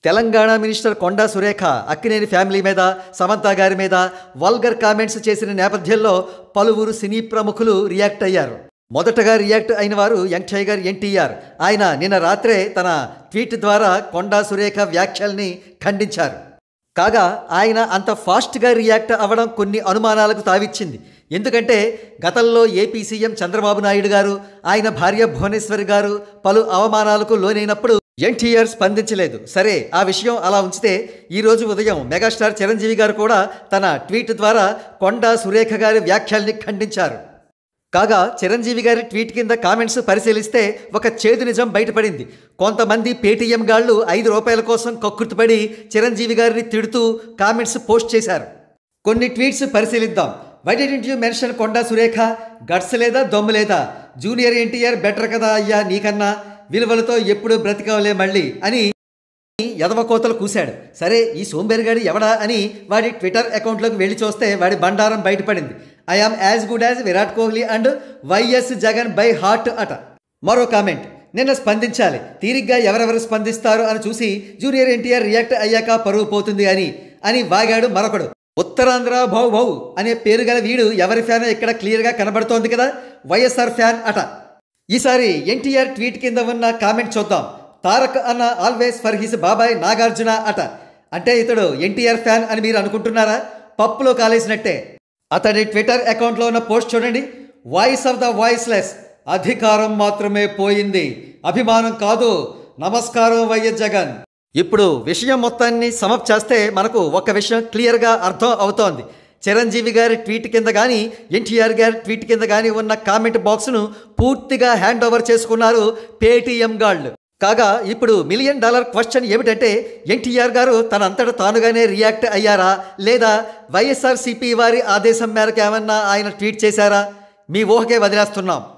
Telangana minister Konda Surekha Akkineni family మీద సమంత గారి మీద వల్గర్ కామెంట్స్ చేసిన నేపథ్యంలో పలువురు సినీ ప్రముఖులు రియాక్ట్ అయ్యారు మొదటగా రియాక్ట్ అయిన వారు యంగ్ టైగర్ ఎన్టీఆర్ ఆయన నిన్న రాత్రే తన ట్వీట్ ద్వారా కొండా సురేఖ వ్యాఖ్యల్ని ఖండించారు కాగా ఆయన అంత ఫాస్ట్గా రియాక్ట్ అవ్వడం కొన్ని అనుమానాలకు తావిచ్చింది ఎందుకంటే గతంలో ఏపీ సీఎం చంద్రబాబు నాయుడు గారు ఆయన భార్య భువనేశ్వరి గారు పలు అవమానాలకు లోనైనప్పుడు ఎన్టీఆర్ స్పందించలేదు సరే ఆ విషయం అలా ఉంచితే ఈరోజు ఉదయం మెగాస్టార్ చిరంజీవి గారు కూడా తన ట్వీట్ ద్వారా కొండా సురేఖ గారి వ్యాఖ్యల్ని ఖండించారు కాగా చిరంజీవి గారి ట్వీట్ కింద కామెంట్స్ పరిశీలిస్తే ఒక చేదు నిజం బయటపడింది కొంతమంది పేటీఎం గాళ్ళు ఐదు రూపాయల కోసం కక్కుర్తిపడి చిరంజీవి గారిని తిడుతూ కామెంట్స్ పోస్ట్ చేశారు కొన్ని ట్వీట్స్ పరిశీలిద్దాం why don't you mention Konda Surekha guts లేదా దొమ్ము లేదా జూనియర్ ఎన్టీఆర్ బెటర్ కదా అయ్యా నీకన్నా విలువలతో ఎప్పుడు బ్రతికవలే మళ్ళీ అని యదవ కోతలు కూశాడు సరే ఈ సోంబేరిగాడి ఎవడా అని వాడి ట్విట్టర్ అకౌంట్లోకి వెళ్ళి చూస్తే వాడి బండారం బయటపడింది I am as good as Virat Kohli and YS Jagan by heart అట మరో కామెంట్ నిన్న స్పందించాలి తీరిగ్గా ఎవరెవరు స్పందిస్తారు అని చూసి జూనియర్ ఎన్టీఆర్ రియాక్ట్ అయ్యాక పరువు పోతుంది అని అని వాగాడు మరొకడు ఉత్తరాంధ్ర భౌ భౌ అనే పేరు గల వీడు ఎవరి ఫ్యాన్ ఇక్కడ క్లియర్గా కనబడుతోంది కదా వైఎస్ఆర్ ఫ్యాన్ అట ఈసారి ఎన్టీఆర్ ట్వీట్ కింద ఉన్న కామెంట్ చూద్దాం తారక్ అన్న ఆల్వేస్ ఫర్ హిస్ బాబాయ్ నాగార్జున అట అంటే ఇతడు ఎన్టీఆర్ ఫ్యాన్ అని మీరు అనుకుంటున్నారా పప్పులో కాలేసినట్టే అతడి ట్విట్టర్ అకౌంట్లో ఉన్న పోస్ట్ చూడండి వాయిస్ ఆఫ్ ద వాయిస్లెస్ అధికారం మాత్రమే పోయింది అభిమానం కాదు నమస్కారం వైఎస్ జగన్ ఇప్పుడు విషయం మొత్తాన్ని సమప్ చేస్తే మనకు ఒక విషయం క్లియర్గా అర్థం అవుతోంది చిరంజీవి గారి ట్వీట్ కింద కానీ ఎన్టీఆర్ గారి ట్వీట్ కింద కానీ ఉన్న కామెంట్ బాక్స్ను పూర్తిగా హ్యాండ్ ఓవర్ చేసుకున్నారు పేటీఎం గాళ్ళు కాగా ఇప్పుడు మిలియన్ డాలర్ క్వశ్చన్ ఏమిటంటే ఎన్టీఆర్ గారు తన అంతట తానుగానే రియాక్ట్ అయ్యారా లేదా వైఎస్ఆర్సీపీ వారి ఆదేశం మేరకు ఏమన్నా ఆయన ట్వీట్ చేశారా మీ ఊహకే వదిలేస్తున్నాం